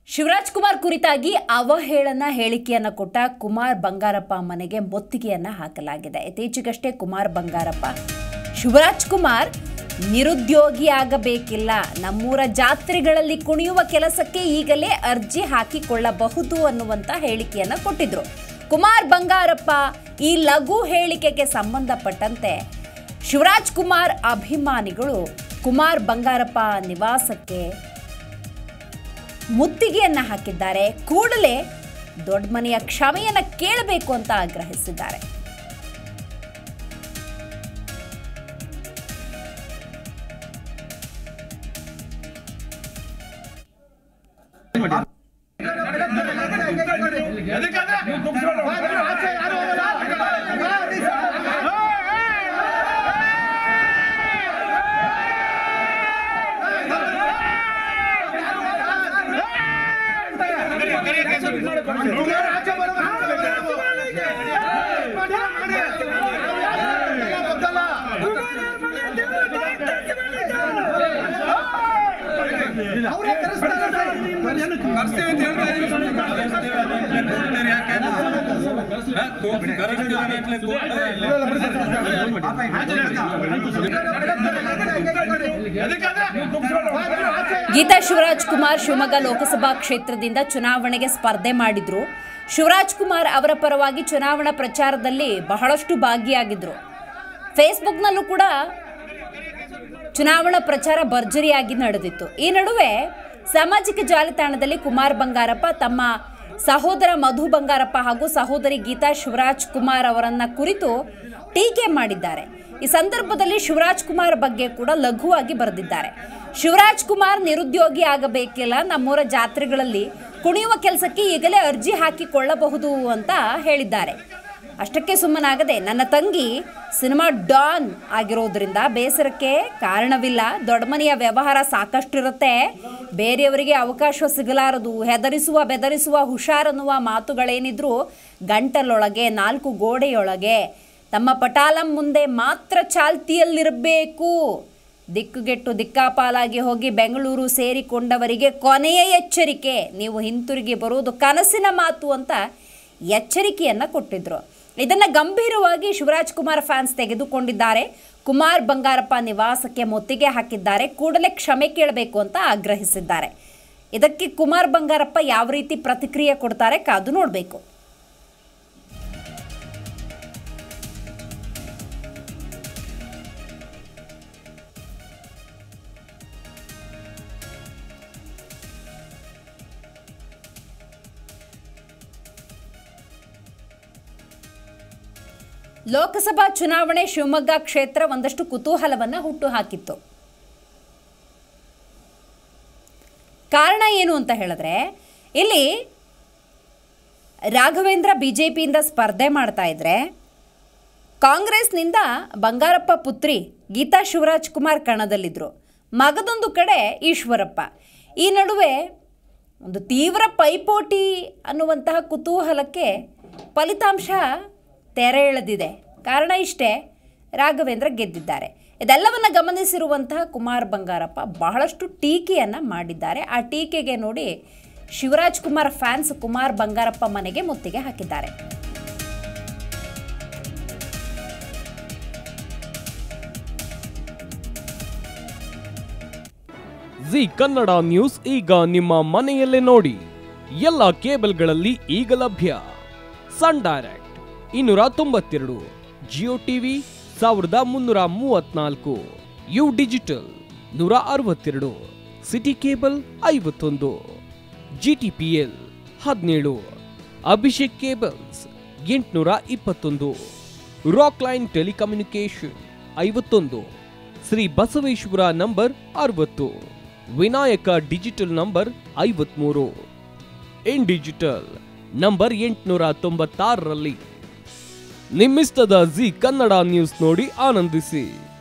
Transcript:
ಶಿವರಾಜ್ ಕುಮಾರ್ ಕುರಿತಾಗಿ ಅವಹೇಳನ ಹೇಳಿಕೆಯನ್ನ ಕೊಟ್ಟ ಕುಮಾರ್ ಬಂಗಾರಪ್ಪ ಮನೆಗೆ ಮೊತ್ತಿಗೆಯನ್ನ ಹಾಕಲಾಗಿದೆ ಇತ್ತೀಚೆಗಷ್ಟೇ ಕುಮಾರ್ ಬಂಗಾರಪ್ಪ ಶಿವರಾಜ್ ಕುಮಾರ್ ನಿರುದ್ಯೋಗಿಯಾಗಬೇಕಿಲ್ಲ ನಮ್ಮೂರ ಜಾತ್ರೆಗಳಲ್ಲಿ ಕುಣಿಯುವ ಕೆಲಸಕ್ಕೆ ಈಗಲೇ ಅರ್ಜಿ ಹಾಕಿಕೊಳ್ಳಬಹುದು ಅನ್ನುವಂತ ಹೇಳಿಕೆಯನ್ನ ಕೊಟ್ಟಿದ್ರು ಕುಮಾರ್ ಬಂಗಾರಪ್ಪ ಈ ಲಘು ಹೇಳಿಕೆಗೆ ಸಂಬಂಧಪಟ್ಟಂತೆ ಶಿವರಾಜ್ ಕುಮಾರ್ ಅಭಿಮಾನಿಗಳು ಕುಮಾರ್ ಬಂಗಾರಪ್ಪ ನಿವಾಸಕ್ಕೆ ಮುತ್ತಿಗೆಯನ್ನ ಹಾಕಿದ್ದಾರೆ ಕೂಡಲೇ ದೊಡ್ಡ ಮನೆಯ ಕ್ಷಮೆಯನ್ನ ಕೇಳಬೇಕು ಅಂತ ಆಗ್ರಹಿಸಿದ್ದಾರೆ ಕರ್ಸ್ತೇವೆ ಅಂತ ಹೇಳ್ತಾ ಇದೀವಿ ಸುಮ್ನೆ ಕರ್ಸ್ತೇವೆ ಅದು ಇಟ್ಲೆ ಕೂರ್ತಾರೆ ಯಾಕೆ? ಹಾ, ಕೋ- ಕರೆಸ್ತೀವಿ ಅಂದ್ರೆ ಇಟ್ಲೆ ಕೂರ್ತಾರೆ ಇಲ್ಲ. ಗೀತಾ ಶಿವರಾಜ್ ಕುಮಾರ್ ಶಿವಮೊಗ್ಗ ಲೋಕಸಭಾ ಕ್ಷೇತ್ರದಿಂದ ಚುನಾವಣೆಗೆ ಸ್ಪರ್ಧೆ ಮಾಡಿದ್ರು ಶಿವರಾಜ್ ಕುಮಾರ್ ಅವರ ಪರವಾಗಿ ಚುನಾವಣಾ ಪ್ರಚಾರದಲ್ಲಿ ಬಹಳಷ್ಟು ಭಾಗಿಯಾಗಿದ್ರು ಫೇಸ್ಬುಕ್ನಲ್ಲೂ ಕೂಡ ಚುನಾವಣಾ ಪ್ರಚಾರ ಭರ್ಜರಿಯಾಗಿ ನಡೆದಿತ್ತು ಈ ನಡುವೆ ಸಾಮಾಜಿಕ ಜಾಲತಾಣದಲ್ಲಿ ಕುಮಾರ್ ಬಂಗಾರಪ್ಪ ತಮ್ಮ ಸಹೋದರ ಮಧು ಬಂಗಾರಪ್ಪ ಹಾಗೂ ಸಹೋದರಿ ಗೀತಾ ಶಿವರಾಜ್ ಕುಮಾರ್ ಅವರನ್ನ ಕುರಿತು ಟೀಕೆ ಮಾಡಿದ್ದಾರೆ ಈ ಸಂದರ್ಭದಲ್ಲಿ ಶಿವರಾಜ್ ಕುಮಾರ್ ಬಗ್ಗೆ ಕೂಡ ಲಘುವಾಗಿ ಬರೆದಿದ್ದಾರೆ ಶಿವರಾಜ್ ಕುಮಾರ್ ನಿರುದ್ಯೋಗಿ ಆಗಬೇಕಿಲ್ಲ ನಮ್ಮೂರ ಜಾತ್ರೆಗಳಲ್ಲಿ ಕುಣಿಯುವ ಕೆಲಸಕ್ಕೆ ಈಗಲೇ ಅರ್ಜಿ ಹಾಕಿಕೊಳ್ಳಬಹುದು ಅಂತ ಹೇಳಿದ್ದಾರೆ ಅಷ್ಟಕ್ಕೆ ಸುಮ್ಮನಾಗದೆ ನನ್ನ ತಂಗಿ ಸಿನಿಮಾ ಡಾನ್ ಆಗಿರೋದ್ರಿಂದ ಬೇಸರಕ್ಕೆ ಕಾರಣವಿಲ್ಲ ದೊಡ್ಡಮನೆಯ ವ್ಯವಹಾರ ಸಾಕಷ್ಟಿರುತ್ತೆ ಬೇರೆಯವರಿಗೆ ಅವಕಾಶ ಸಿಗಲಾರದು ಹೆದರಿಸುವ ಬೆದರಿಸುವ ಹುಷಾರನ್ನುವ ಮಾತುಗಳೇನಿದ್ರು ಗಂಟಲೊಳಗೆ ನಾಲ್ಕು ಗೋಡೆಯೊಳಗೆ ತಮ್ಮ ಪಟಾಲಂ ಮುಂದೆ ಮಾತ್ರ ಚಾಲ್ತಿಯಲ್ಲಿರಬೇಕು ದಿಕ್ಕುಗೆಟ್ಟು ದಿಕ್ಕಾಪಾಲಾಗಿ ಹೋಗಿ ಬೆಂಗಳೂರು ಸೇರಿಕೊಂಡವರಿಗೆ ಕೊನೆಯ ಎಚ್ಚರಿಕೆ ನೀವು ಹಿಂತಿರುಗಿ ಬರುವುದು ಕನಸಿನ ಮಾತು ಅಂತ ಎಚ್ಚರಿಕೆಯನ್ನು ಕೊಟ್ಟಿದ್ರು ಇದನ್ನು ಗಂಭೀರವಾಗಿ ಶಿವರಾಜ್ ಕುಮಾರ್ ಫ್ಯಾನ್ಸ್ ತೆಗೆದುಕೊಂಡಿದ್ದಾರೆ ಕುಮಾರ್ ಬಂಗಾರಪ್ಪ ನಿವಾಸಕ್ಕೆ ಮುತ್ತಿಗೆ ಹಾಕಿದ್ದಾರೆ ಕೂಡಲೇ ಕ್ಷಮೆ ಕೇಳಬೇಕು ಅಂತ ಆಗ್ರಹಿಸಿದ್ದಾರೆ ಇದಕ್ಕೆ ಕುಮಾರ್ ಬಂಗಾರಪ್ಪ ಯಾವ ರೀತಿ ಪ್ರತಿಕ್ರಿಯೆ ಕೊಡ್ತಾರೆ ಕಾದು ನೋಡಬೇಕು ಲೋಕಸಭಾ ಚುನಾವಣೆ ಶಿವಮೊಗ್ಗ ಕ್ಷೇತ್ರ ಒಂದಷ್ಟು ಕುತೂಹಲವನ್ನು ಹುಟ್ಟುಹಾಕಿತ್ತು ಕಾರಣ ಏನು ಅಂತ ಹೇಳಿದ್ರೆ ಇಲ್ಲಿ ರಾಘವೇಂದ್ರ ಬಿ ಜೆ ಪಿಯಿಂದ ಸ್ಪರ್ಧೆ ಮಾಡ್ತಾ ಇದ್ರೆ ಕಾಂಗ್ರೆಸ್ನಿಂದ ಬಂಗಾರಪ್ಪ ಪುತ್ರಿ ಗೀತಾ ಶಿವರಾಜ್ ಕುಮಾರ್ ಕಣದಲ್ಲಿದ್ದರು ಮಗದೊಂದು ಕಡೆ ಈಶ್ವರಪ್ಪ ಈ ನಡುವೆ ಒಂದು ತೀವ್ರ ಪೈಪೋಟಿ ಅನ್ನುವಂತಹ ಕುತೂಹಲಕ್ಕೆ ಫಲಿತಾಂಶ ತೆರೆ ಎಳೆದಿದೆ ಕಾರಣ ಇಷ್ಟೇ ರಾಘವೇಂದ್ರ ಗೆದ್ದಿದ್ದಾರೆ ಇದೆಲ್ಲವನ್ನು ಗಮನಿಸಿರುವಂತಹ ಕುಮಾರ್ ಬಂಗಾರಪ್ಪ ಬಹಳಷ್ಟು ಟೀಕೆಯನ್ನು ಮಾಡಿದ್ದಾರೆ ಆ ಟೀಕೆಗೆ ನೋಡಿ ಶಿವರಾಜ್ ಕುಮಾರ್ ಫ್ಯಾನ್ಸ್ ಕುಮಾರ್ ಬಂಗಾರಪ್ಪ ಮನೆಗೆ ಮುತ್ತಿಗೆ ಹಾಕಿದ್ದಾರೆ ಜಿ ಕನ್ನಡ ನ್ಯೂಸ್ ಈಗ ನಿಮ್ಮ ಮನೆಯಲ್ಲೇ ನೋಡಿ ಎಲ್ಲ ಕೇಬಲ್ಗಳಲ್ಲಿ ಈಗ ಲಭ್ಯ ಸನ್ ಡೈರೆಕ್ಟ್ ಇನ್ನೂರ ತೊಂಬತ್ತೆರಡು ಜಿಯೋ ಟಿವಿ ಸಾವಿರದ ಮುನ್ನೂರ ಮೂವತ್ನಾಲ್ಕು ಯು ಡಿಜಿಟಲ್ ನೂರ ಅರವತ್ತೆರಡು ಸಿಟಿ ಕೇಬಲ್ ಐವತ್ತೊಂದು ಜಿ ಟಿ ಪಿ ಎಲ್ ಹದಿನೇಳು ಅಭಿಷೇಕ್ ಕೇಬಲ್ಸ್ ಎಂಟುನೂರ ಇಪ್ಪತ್ತೊಂದು ರಾಕ್ ಲೈನ್ ಟೆಲಿಕಮ್ಯುನಿಕೇಶನ್ ಐವತ್ತೊಂದು ಶ್ರೀ ಬಸವೇಶ್ವರ ನಂಬರ್ ಅರವತ್ತು ವಿನಾಯಕ ಡಿಜಿಟಲ್ ನಂಬರ್ ಐವತ್ಮೂರು ಇನ್ ಡಿಜಿಟಲ್ ನಂಬರ್ ಎಂಟುನೂರ ತೊಂಬತ್ತಾರರಲ್ಲಿ ನಿಮ್ಮಿಸ್ತದ ಜಿ ಕನ್ನಡ ನ್ಯೂಸ್ ನೋಡಿ ಆನಂದಿಸಿ